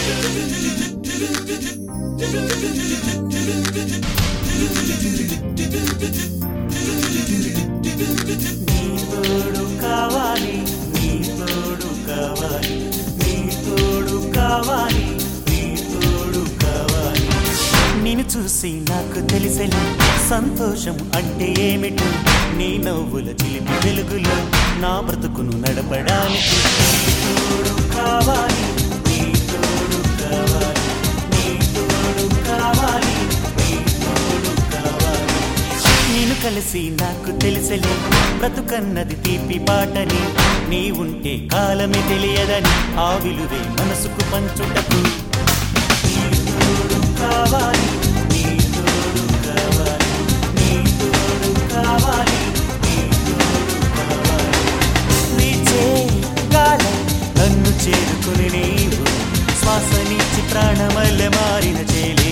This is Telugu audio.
నీ తోడు కావాలి నీ తోడు కావాలి నీ తోడు కావాలి నీ తోడు కావాలి నిన్ను చూసి నాకు తెలిసెను సంతోషం అంటే ఏమిటో నీ నవ్వుల చిలిపి వెలుగులో నా బ్రతుకును నడపడానికి నీ తోడు కావాలి నీ తోడు కావాలి నీ తోడు కావాలి నీ తోడు కావాలి నేను కలిసి నాకు తెలిసలే బ్రతుకన్నది తీపి పాటని నీ ఉంటే కాలమే తెలియదని ఆ విలువే మనసుకు పంచుటకు నీ తోడు కావాలి నీ తోడు కావాలి నీ తోడు కావాలి నీ తోడు కావాలి వీచే కాలం నన్ను చేరుకుని నీవు శ్వాస నీచి ప్రాణమల్లె మారిన చేలి